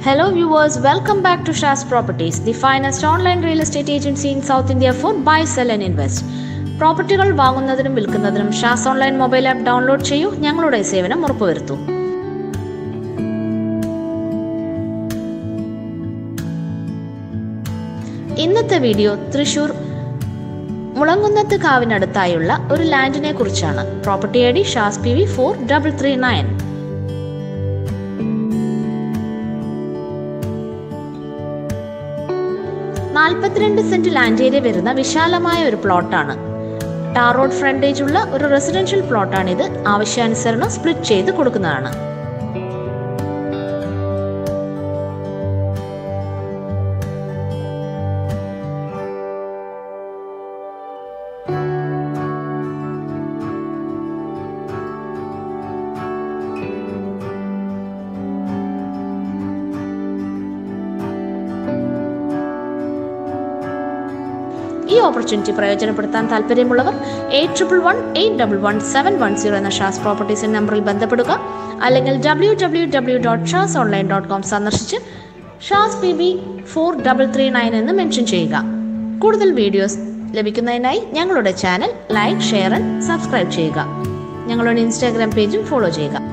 Hello viewers, welcome back to Shas Properties, the finest online real estate agency in South India for buy, sell and invest. പ്രോപ്പർട്ടികൾ വാങ്ങുന്നതിനും വിൽക്കുന്നതിനും Shaz online mobile app download ചെയ്യൂ ഞങ്ങളുടെ സേവനം ഉറപ്പുവരുത്തൂ ഇന്നത്തെ video Thrissur മുളങ്കുന്നത്ത് കാവിനടുത്തായുള്ള ഒരു ലാൻഡിനെ കുറിച്ചാണ് property I D Shaz P V four double three nine നാൽപ്പത്തിരണ്ട് സെന്റ് ലാൻഡ് ഏരിയ വരുന്ന വിശാലമായ ഒരു പ്ലോട്ടാണ് ടാർ റോഡ് ഫ്രണ്ടേജ് ഉള്ള ഒരു റെസിഡൻഷ്യൽ പ്ലോട്ടാണിത് ആവശ്യാനുസരണം സ്പ്ലിറ്റ് ചെയ്ത് കൊടുക്കുന്നതാണ് ഈ ഓപ്പർച്യൂണിറ്റി പ്രയോജനപ്പെടുത്താൻ താല്പര്യമുള്ളവർ eight triple one eight double one seven one zero എന്ന ഷാസ് പ്രോപ്പർട്ടീസ് നമ്പറിൽ ബന്ധപ്പെടുക അല്ലെങ്കിൽ W W W dot Shaz online dot com സന്ദർശിച്ച് Shaz P B four double three nine എന്ന് മെൻഷൻ ചെയ്യുക കൂടുതൽ വീഡിയോസ് ലഭിക്കുന്നതിനായി ഞങ്ങളുടെ channel like share and subscribe ചെയ്യുക ഞങ്ങളുടെ ഇൻസ്റ്റാഗ്രാം പേജും ഫോളോ ചെയ്യുക